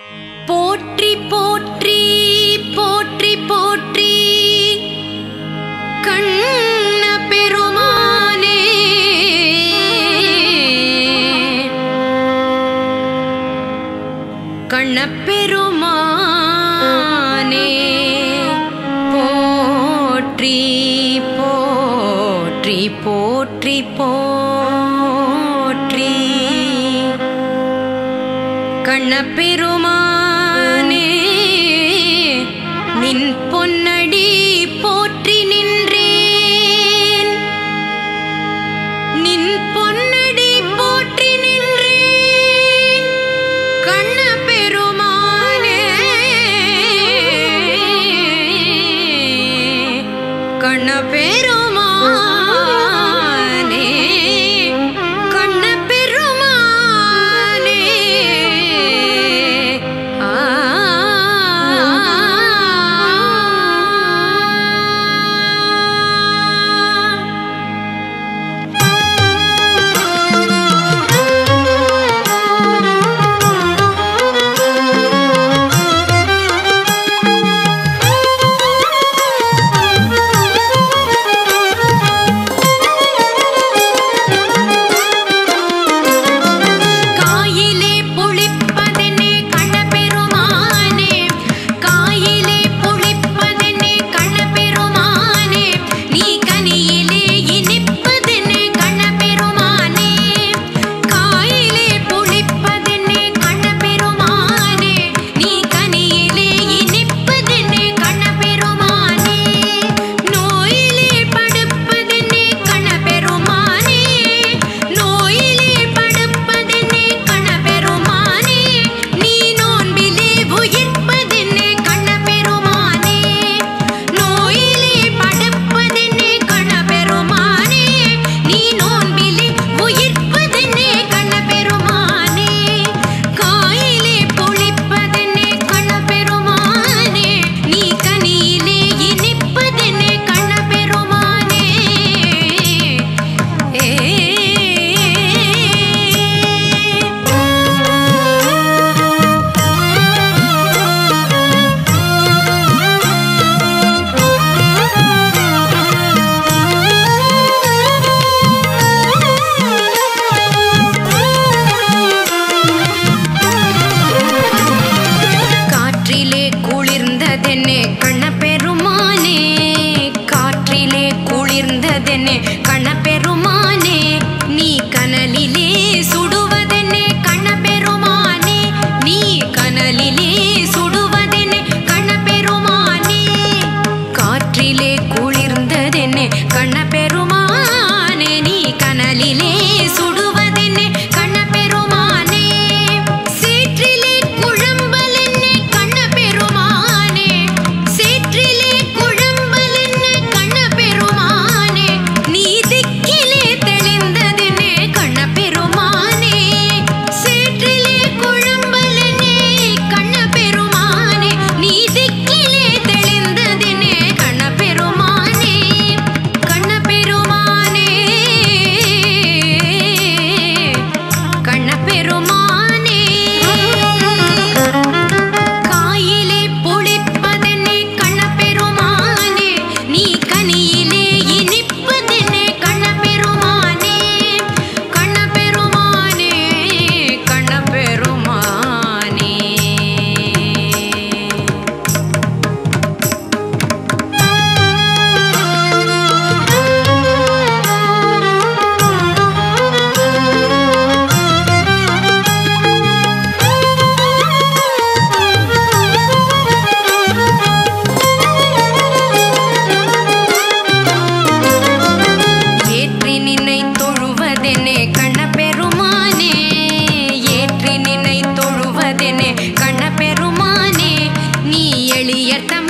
போற்றி போற்றி போற்றி போற்றி கண்ண பெருமானே கண்ண பெருமானே போற்றி போற்றி போற்றி போற்றி கண்ணப்பெருமானே நின் பொன்னடி போற்றி நின்றேன் நின் பொன்னடி போற்றி நின்றேன் கண்ணப்பெருமானே கண்ணப்பெருமானே கண்ணப்பெருமானே ஆ காயிலே புளிப்பதென்னே கண்ணபெருமானே காயிலே புளிப்பதென்னே கண்ணபெருமானே நீ கனியிலே இனிப்பதென்னே கண்ணபெருமானே காயிலே புளிப்பதென்னே கண்ணபெருமானே நீ கனியிலே இனிப்பதென்னே கண்ணபெருமானே நோயிலே படுப்பதென்னே கண்ணபெருமானே நோயிலே படுப்பதென்னே கண்ணபெருமானே நீ நோன்பிலே உயிர்ப்பதென்னே கண்ணபெருமானே நோயிலே படுப்பதென்னே கண்ணபெருமானே நீ நோன்பிலே உயிர்ப்பதென்னே கண்ணபெருமானே காயிலே பொழிப்பதென்னே கண்ணபெருமானே நீ கனியிலே இனிப்பதென்னே கண்ணபெருமானே காற்றிலே குளிர்ந்ததென்னே கண்ணபெருமானே காற்றிலே குளிர்ந்ததென்னே கண்ணபெருமானே நீ கனலிலே சுடுவதென்னே கண்ணபெருமானே நீ கனலிலே சுடுவதென்னே கண்ணபெருமானே காற்றிலே குளிர்ந்ததென்னே கண்ணபெருமானே நீ கனலிலே சுடுவதென்னே கண்ணபெருமானே சேற்றிலே குழம்பலென்னே கண்ணபெருமானே சேற்றிலே குழம்பலென்னே கண்ணபெருமானே நீ திக்கிலே தெளிந்ததென்னே கண்ணபெருமானே சேற்றிலே குழம்பலென்னே கண்ணபெருமானே நீ திக்கிலே தெளிந்ததென்னே கண்ணபெருமானே கண்ணபெருமானே கண்ணபெருமானே காயிலே புளிப்பதென்னே கண்ணபெருமானே நீ கனியிலே இனிப்பதென்னே கண்ணபெருமானே கண்ணபெருமானே கண்ணபெருமானே ஏற்றி நின்னை தொழுவதெனே கண்ணபெருமானே ஏற்றி நின்னை தொழுவதெனே கண்ணபெருமானே நீ எளியர்த்தம்